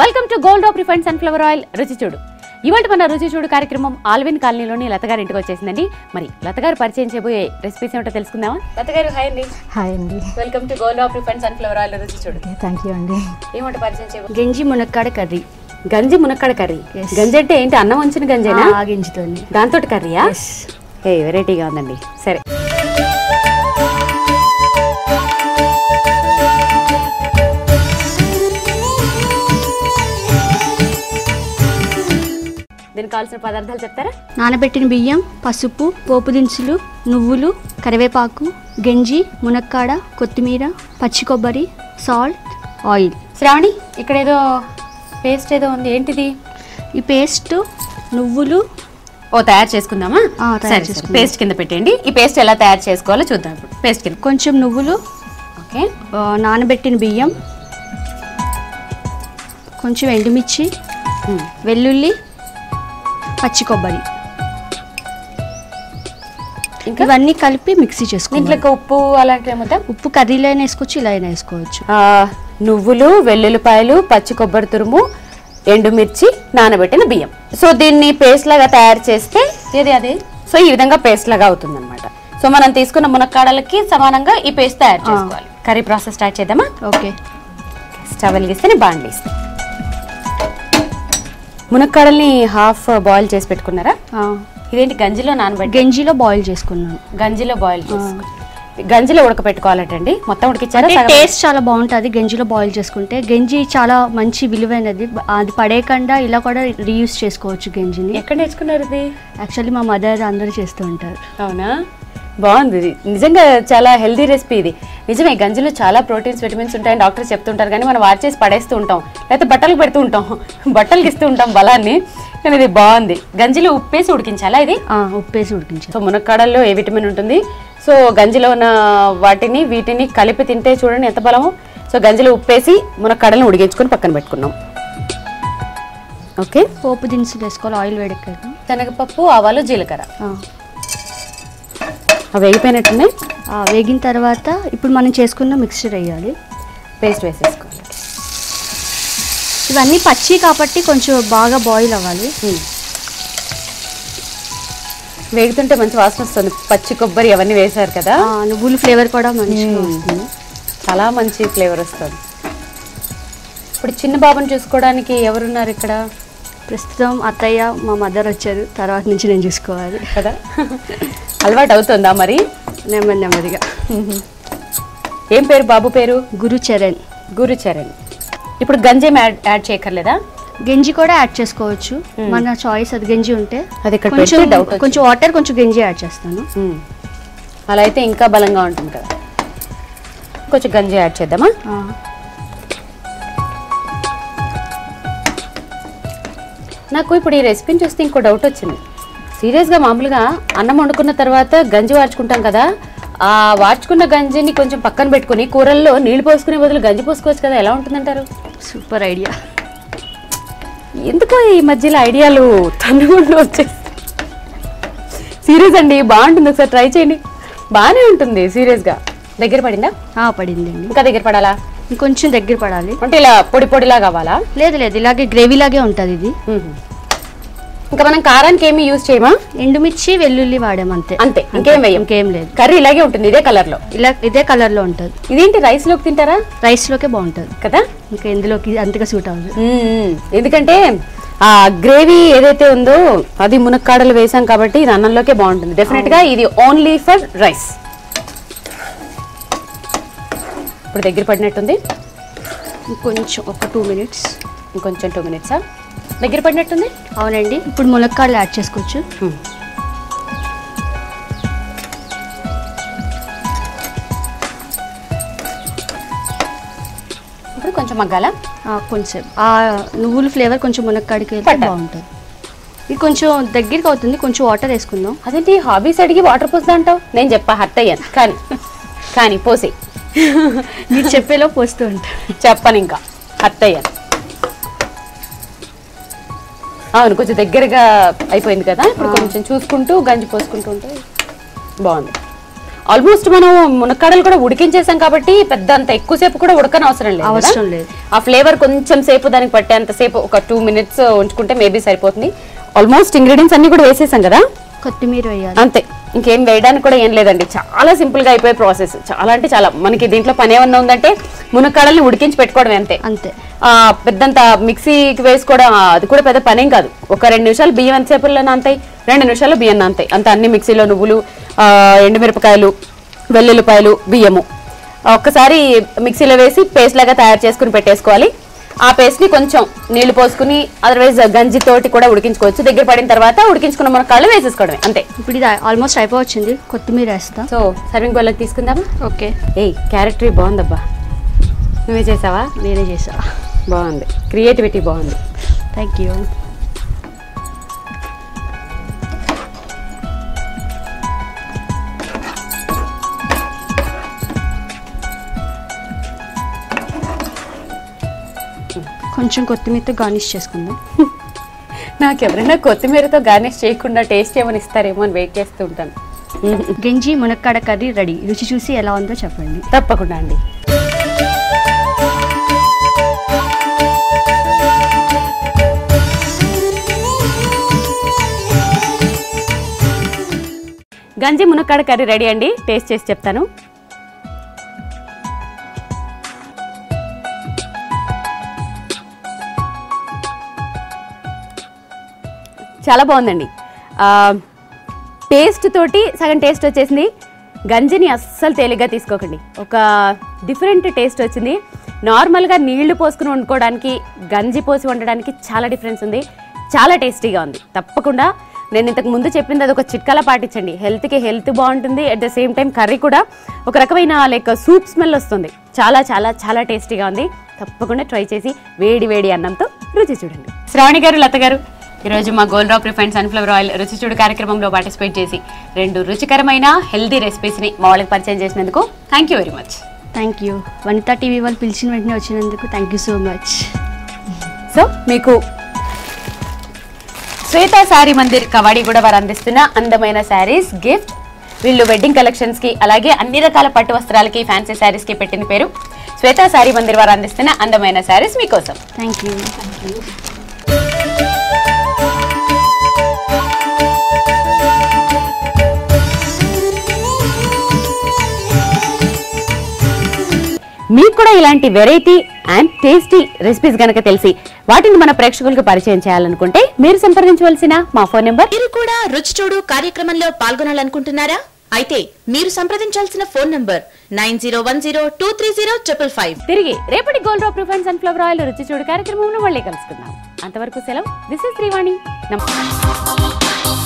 Welcome to gold of refine sunflower oil రుచి చూడు ఇవాళ మన రుచి చూడు కార్యక్రమం ఆల్విన్ కాలనీలోని లతగారి ఇంటికి వచ్చేసిందండి మరి లతగారు పరిచయం చేయబోయే రెసిపీస్ ఏమిటో తెలుసుకుందామా లతగారు హాయ్ అండి హాయ్ అండి welcome to gold of refine sunflower oil రుచి చూడు ఓకే థ్యాంక్ యూ అండి ఏమంటే పరిచయం చేయబో గెంజి మునక్కాడ కర్రీ గంజి మునక్కాడ కర్రీ Yes. గంజి అంటే ఏంటి అన్నం వంచిన గంజేనా ఆ గెంజితోని దాంతో కర్రీయా ఎస్ ఏ వెరైటీగా ఉందండి సరే దీనికి కావాల్సిన పదార్థాలు చెప్తారా నానబెట్టిన బియ్యం పసుపు పోపు దినుసులు నువ్వులు కరివేపాకు గెంజి మునక్కాడ కొత్తిమీర పచ్చి కొబ్బరి సాల్ట్ ఆయిల్ శ్రావణి ఇక్కడ ఏదో పేస్ట్ ఏదో ఉంది ఏంటిది ఈ పేస్ట్ నువ్వులు ఓ తయారు చేసుకుందామా ఆ, తయారు సరే చేసుకుందాం. పేస్ట్ కింద పెట్టండి ఈ పేస్ట్ ఎలా తయారు చేసుకోవాలో చూద్దాం ఇప్పుడు పేస్ట్ కింద కొంచెం నువ్వులు ఓకే ఆ, నానబెట్టిన బియ్యం కొంచెం ఎండుమిర్చి ఉమ్. వెల్లుల్లి పచ్చి కొబ్బరి ఇంకా ఇవన్నీ కలిపి మిక్సీ చేసుకోవాలి దీంట్లో ఉప్పు అలాంటివి ఏమవుతా ఉప్పు కర్రీలో అయినా వేసుకోవచ్చు ఇలా అయినా వేసుకోవచ్చు ఆ, నువ్వులు వెల్లుల్లిపాయలు పచ్చి కొబ్బరి తురుము ఎండుమిర్చి నానబెట్టిన బియ్యం సో దీన్ని పేస్ట్ లాగా తయారు చేస్తే ఏది అది సో ఈ విధంగా పేస్ట్ లాగా అవుతుంది అనమాట సో మనం తీసుకున్న మునక్కాడలకి సమానంగా ఈ పేస్ట్ తయారు చేసుకోవాలి కర్రీ ప్రాసెస్ స్టార్ట్ చేద్దామా ఓకే స్టవ్ వెలిగిస్తే బాండ్లు మునక్కాడల్ని హాఫ్ బాయిల్ చేసి పెట్టుకున్నారా ఆ, ఇదేంటి గంజిలో నానబెట్టి గంజిలో బాయిల్ చేసుకున్నాను గంజిలో బాయిల్ చేసి గంజిలో ఉడకపెట్టుకోవాలటండి మొత్తం ఉడికిచ్చారా అంటే సగం? టేస్ట్ చాలా బాగుంటుంది గంజిలో బాయిల్ చేసుకుంటే గంజి చాలా మంచి విలువైనది అది పడేయకుండా ఇలా కూడా రీయూస్ చేసుకోవచ్చు గంజిని ఎక్కడ నేర్చుకున్నారు ఇది యాక్చువల్లీ మా మదర్ అందరూ చేస్తూ ఉంటారు అవునా బాగుంది ఇది నిజంగా చాలా హెల్దీ రెసిపీ ఇది నిజమే గంజిలో చాలా ప్రోటీన్స్ విటమిన్స్ ఉంటాయని డాక్టర్స్ చెప్తుంటారు కానీ మనం వాచ్ చేసి పడేస్తూ ఉంటాం లేకపోతే బట్టలు పెడుతూ ఉంటాం బట్టలకి ఇస్తూ ఉంటాం బలాన్ని కానీ ఇది బాగుంది గంజిలో ఉప్పేసి ఉడికించాలా ఇది ఆ, ఉప్పేసి ఉడికించారు సో మునక్కాడల్లో ఏ విటమిన్ ఉంటుంది సో గంజిలో ఉన్న వాటిని వీటిని కలిపి తింటే చూడండి ఎంత బలమో సో గంజిలో ఉప్పేసి మునక్కాడలను ఉడిగించుకొని పక్కన పెట్టుకున్నాం ఓకే పోపు దినుసులు వేసుకోవాలి ఆయిల్ వేడెక్కాక శనగపప్పు ఆవాలు జీలకర్ర ఆ, అవి వేగిపోయినట్టున్నాయి ఆ, వేగిన తర్వాత ఇప్పుడు మనం చేసుకున్న మిక్స్చర్ వేయాలి పేస్ట్ వేసేసుకోవాలి ఇవన్నీ పచ్చి కాబట్టి కొంచెం బాగా బాయిల్ అవ్వాలి ఉమ్. వేగుతుంటే మంచి వాసన వస్తుంది పచ్చి కొబ్బరి అవన్నీ వేశారు కదా ఆ, నువ్వుల ఫ్లేవర్ కూడా మంచిగా వస్తుంది చాలా మంచి ఫ్లేవర్ వస్తుంది ఇప్పుడు చిన్న బాబుని చూసుకోవడానికి ఎవరున్నారు ఇక్కడ ప్రస్తుతం అత్తయ్య మా మదర్ వచ్చారు తర్వాత నుంచి నేను చూసుకోవాలి కదా అలవాటు అవుతుందా మరి నెమ్మది నెమ్మదిగా ఏం పేరు బాబు పేరు గురు చరణ్ గురు చరణ్ ఇప్పుడు గంజేం యాడ్ యాడ్ చేయక్కర్లేదా గంజి కూడా యాడ్ చేసుకోవచ్చు మన చాయిస్ అది గంజి ఉంటే అది ఇక్కడ కొంచెం పెడితే doubt వచ్చింది. కొంచెం వాటర్ కొంచెం గంజి యాడ్ చేస్తాను ఉమ్. అలా అయితే ఇంకా బలంగా ఉంటుంది కదా కొంచెం గంజి యాడ్ చేద్దామా ఆ, నాకు ఇప్పుడు ఈ రెసిపీని చూస్తే ఇంకో డౌట్ వచ్చింది సీరియస్గా మామూలుగా అన్నం వండుకున్న తర్వాత గంజి వార్చుకుంటాం కదా ఆ వార్చుకున్న గంజిని కొంచెం పక్కన పెట్టుకుని కూరల్లో నీళ్లు పోసుకునే బదులు గంజి పోసుకోవచ్చు కదా ఎలా ఉంటుందంటారు సూపర్ ఐడియా ఎందుకో ఈ మధ్యలో ఐడియాలు తన్నుకుంటూ వచ్చేసి సీరియస్ అండి బాగుంటుంది ఒకసారి ట్రై చేయండి బాగానే ఉంటుంది సీరియస్గా దగ్గర పడిందా ఆ, పడిందండి ఇంకా దగ్గర పడాలా ఇంకొంచెం దగ్గర పడాలి అంటే ఇలా పొడి పొడిలా కావాలా లేదు లేదు ఇలాగే గ్రేవీ లాగే ఉంటుంది ఇది మ్మ్. ఇంకా మనం కారానికి ఏమీ యూజ్ చేయమా ఎండుమిర్చి వెల్లుల్లి వాడాం అంతే అంతే ఇంకేం వేయం ఇంకేం లేదు కర్రీ ఇలాగే ఉంటుంది ఇదే కలర్లో ఇలా ఇదే కలర్ లో ఉంటుంది ఇదేంటి రైస్ లోకి తింటారా రైస్ లోకే బాగుంటుంది కదా ఇంకా ఇందులోకి అంతగా సూట్ అవ్వదు మ్మ్. ఎందుకంటే ఆ గ్రేవీ ఏదైతే ఉందో అది మునక్కాడలు వేసాం కాబట్టి ఇది అన్నంలోకే బాగుంటుంది డెఫినెట్ గా ఇది ఓన్లీ ఫర్ రైస్ ఇప్పుడు దగ్గర పడినట్టుంది ఇంకొంచెం ఒక టూ మినిట్స్ ఇంకొంచెం టూ మినిట్సా దగ్గర పడినట్టుంది అవునండి ఇప్పుడు ములక్కాడలు యాడ్ చేసుకోవచ్చు మ్మ్. ఇప్పుడు కొంచెం మగ్గాల ఆ, కొంచెం ఆ నువ్వుల ఫ్లేవర్ కొంచెం మునక్కాడికి వెళ్తే పట్టాలి. బాగుంటుంది ఇది కొంచెం దగ్గరికి అవుతుంది కొంచెం వాటర్ వేసుకుందాం అదేంటి హాబీస్ అడిగి వాటర్ పోస్తా అంటావు నేను చెప్పా హర్ట్ అయ్యాను కానీ కానీ పోసి మీరు చెప్పేలో పోస్తూ ఉంటారు చెప్పను ఇంకా హర్ట్ అయ్యాను అవును కొంచెం దగ్గరగా అయిపోయింది కదా ఇప్పుడు కొంచెం చూసుకుంటూ గంజి పోసుకుంటూ ఉంటే బాగుంది ఆల్మోస్ట్ మనం మునక్కాడలు కూడా ఉడికించేసాం కాబట్టి పెద్ద అంత ఎక్కువసేపు కూడా ఉడకని అవసరం లేదు కదా? అవసరం లేదు. ఆ ఫ్లేవర్ కొంచెం సేపు దానికి పట్టేంత సేపు ఒక టూ మినిట్స్ ఉంచుకుంటే మేబీ సరిపోతుంది ఆల్మోస్ట్ ఇంగ్రీడియంట్స్ అన్ని కూడా వేసేసాం కదా కొత్తిమీర వేయాలి అంతే ఇంకేం వేయడానికి కూడా ఏం లేదండి చాలా సింపుల్ గా అయిపోయే ప్రాసెస్ చాలా అంటే చాలా మనకి దీంట్లో పని ఏమన్నా ఉందంటే మునక్కాడల్ని ఉడికించి పెట్టుకోవడం అంతే అంతే ఆ, పెద్దంత మిక్సీకి వేసుకోవడం ఆ, అది కూడా పెద్ద పనేం కాదు ఒక రెండు నిమిషాలు బియ్యం ఎంతసేపులో నాంతాయి రెండు నిమిషాలు బియ్యం నాంతాయి అంత అన్ని మిక్సీలో నువ్వులు ఆ, ఎండుమిరపకాయలు వెల్లుల్లిపాయలు బియ్యము ఆ, ఒక్కసారి మిక్సీలో వేసి పేస్ట్ లాగా తయారు చేసుకుని పెట్టేసుకోవాలి ఆ పేస్ట్ ని కొంచెం నీళ్లు పోసుకుని అదర్వైజ్ గంజి తోటి కూడా ఉడికించుకోవచ్చు దగ్గర పడిన తర్వాత ఉడికించుకున్న మన కాళ్ళు వేసేసుకోవడమే అంతే ఇప్పుడు ఇది ఆల్మోస్ట్ అయిపోవచ్చింది కొత్తిమీర వేస్తా సో సర్వింగ్ బౌల్లోకి తీసుకుందామా ఓకే ఏయ్ క్యారెక్టరీ బాగుందబ్బా నువ్వే చేసావా నేనే చేసా బాగుంది క్రియేటివిటీ బాగుంది థ్యాంక్ యూ కొంచెం కొత్తిమీరతో గార్నిష్ చేసుకుందాం నాకు ఎవరైనా కొత్తిమీరతో గార్నిష్ చేయకుండా టేస్ట్ ఏమని ఇస్తారేమో అని వెయిట్ చేస్తూ ఉంటాను గంజి మునక్కాడ కర్రీ రెడీ రుచి చూసి ఎలా ఉందో చెప్పండి తప్పకుండా అండి గంజి మునక్కాడ కర్రీ రెడీ అండి టేస్ట్ చేసి చెప్తాను చాలా బాగుందండి ఆ, పేస్ట్ తోటి సగం టేస్ట్ వచ్చేసింది గంజిని అస్సలు తేలిగ్గా తీసుకోకండి ఒక డిఫరెంట్ టేస్ట్ వచ్చింది నార్మల్గా నీళ్లు పోసుకుని వండుకోవడానికి గంజి పోసి వండడానికి చాలా డిఫరెన్స్ ఉంది చాలా టేస్టీగా ఉంది తప్పకుండా నేను ఇంతకు ముందు చెప్పింది అది ఒక చిట్కాలా పాటించండి హెల్త్కి హెల్త్ బాగుంటుంది at the same time curry కూడా ఒక రకమైన లైక్ సూప్ స్మెల్ వస్తుంది చాలా చాలా చాలా టేస్టీగా ఉంది తప్పకుండా ట్రై చేసి వేడి వేడి అన్నంతో రుచి చూడండి శ్రావణి గారు లత గారు ఈరోజు మా gold drop refine sunflower oil రుచి చూడు కార్యక్రమంలో పార్టిసిపేట్ చేసి రెండు రుచికరమైన హెల్దీ రెసిపీస్ని మా వాళ్ళకి పరిచయం చేసినందుకు thank you very much thank you Vanitha TV వాళ్ళు పిలిచిన వెంటనే వచ్చినందుకు thank you so much so మీకు శ్వేత శారీ మందిర్ కవాడి కూడా వారు అందిస్తున్న అందమైన శారీస్ గిఫ్ట్ వీళ్ళు వెడ్డింగ్ కలెక్షన్స్ కి అలాగే అన్ని రకాల పట్టు వస్త్రాలకి ఫ్యాన్సీ శారీస్ కి పెట్టిన పేరు శ్వేత శారీ మందిర్ వారు అందిస్తున్న అందమైన శారీస్ మీకోసం థ్యాంక్ యూ మీకు కూడా ఇలాంటి వెరైటీ అండ్ టేస్టీ రెసిపీస్ గనక తెలిసి వాటిని మన ప్రేక్షకులకు పరిచయం చేయాలనుకుంటే మీరు సంప్రదించవలసిన మా ఫోన్ నెంబర్ మీరు కూడా రుచి చూడు కార్యక్రమంలో పాల్గొనాలనుకుంటున్నారా అయితే మీరు సంప్రదించాల్సిన phone number nine zero one zero two three zero triple five తిరిగి రేపటి gold drop refine sunflower oil రుచి చూడు కార్యక్రమంలో మళ్ళీ కలుసుకుందాం అంతవరకు సెలవు దిస్ ఇస్ శ్రీవాణి నమస్తే